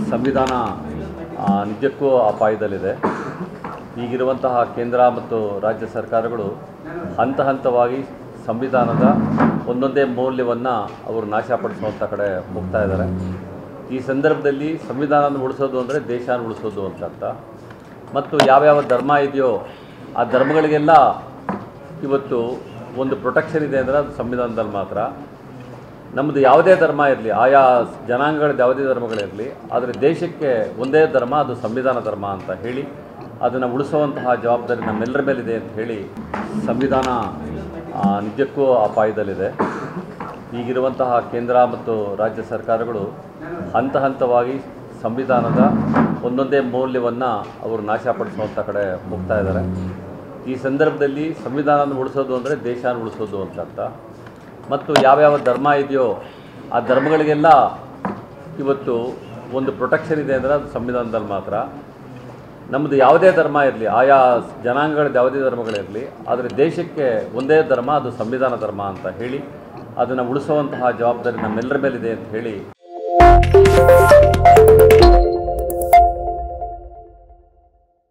ಸಂವಿಧಾನ ಆ, ನಿಜಕ್ಕೂ ಅಪಾಯದಲ್ಲಿದೆ ಈಗಿರುವಂತಹ ಕೇಂದ್ರ ಮತ್ತು ರಾಜ್ಯ ಸರ್ಕಾರಗಳು ಹಂತ ಹಂತವಾಗಿ ಸಂವಿಧಾನದ ಒಂದೊಂದೇ ಮೌಲ್ಯವನ್ನು ಅವರು ನಾಶಪಡಿಸುವಂಥ ಕಡೆ ಹೋಗ್ತಾ ಇದ್ದಾರೆ ಈ ಸಂದರ್ಭದಲ್ಲಿ ಸಂವಿಧಾನ ಉಳಿಸೋದು ಅಂದರೆ ದೇಶನ ಉಳಿಸೋದು ಅಂತ ಅರ್ಥ ಮತ್ತು ಯಾವ್ಯಾವ ಧರ್ಮ ಇದೆಯೋ ಆ ಧರ್ಮಗಳಿಗೆಲ್ಲ ಇವತ್ತು ಒಂದು ಪ್ರೊಟೆಕ್ಷನ್ ಇದೆ ಅಂದರೆ ಅದು ಸಂವಿಧಾನದಲ್ಲಿ ಮಾತ್ರ ನಮ್ಮದು ಯಾವುದೇ ಧರ್ಮ ಇರಲಿ ಆಯಾ ಜನಾಂಗಗಳದ್ದು ಯಾವುದೇ ಧರ್ಮಗಳಿರಲಿ ಆದರೆ ದೇಶಕ್ಕೆ ಒಂದೇ ಧರ್ಮ ಅದು ಸಂವಿಧಾನ ಧರ್ಮ ಅಂತ ಹೇಳಿ ಅದನ್ನು ಉಳಿಸುವಂತಹ ಜವಾಬ್ದಾರಿ ನಮ್ಮೆಲ್ಲರ ಮೇಲಿದೆ ಅಂತ ಹೇಳಿ ಸಂವಿಧಾನ ಆ, ನಿಜಕ್ಕೂ ಅಪಾಯದಲ್ಲಿದೆ ಈಗಿರುವಂತಹ ಕೇಂದ್ರ ಮತ್ತು ರಾಜ್ಯ ಸರ್ಕಾರಗಳು ಹಂತ ಹಂತವಾಗಿ ಸಂವಿಧಾನದ ಒಂದೊಂದೇ ಮೌಲ್ಯವನ್ನು ಅವರು ನಾಶಪಡಿಸುವಂಥ ಕಡೆ ಹೋಗ್ತಾ ಇದ್ದಾರೆ ಈ ಸಂದರ್ಭದಲ್ಲಿ ಸಂವಿಧಾನ ಉಳಿಸೋದು ಅಂದರೆ ದೇಶನ ಉಳಿಸೋದು ಅಂತ ಅರ್ಥ ಮತ್ತು ಯಾವ್ಯಾವ ಧರ್ಮ ಇದೆಯೋ ಆ ಧರ್ಮಗಳಿಗೆಲ್ಲ ಇವತ್ತು ಒಂದು ಪ್ರೊಟೆಕ್ಷನ್ ಇದೆ ಅಂದರೆ ಅದು ಸಂವಿಧಾನದಲ್ಲಿ ಮಾತ್ರ ನಮ್ಮದು ಯಾವುದೇ ಧರ್ಮ ಇರಲಿ ಆಯಾ ಜನಾಂಗಗಳದ್ದು ಯಾವುದೇ ಧರ್ಮಗಳಿರಲಿ ಆದರೆ ದೇಶಕ್ಕೆ ಒಂದೇ ಧರ್ಮ ಅದು ಸಂವಿಧಾನ ಧರ್ಮ ಅಂತ ಹೇಳಿ ಅದನ್ನು ಉಳಿಸುವಂತಹ ಜವಾಬ್ದಾರಿ ನಮ್ಮೆಲ್ಲರ ಮೇಲಿದೆ ಅಂತ ಹೇಳಿ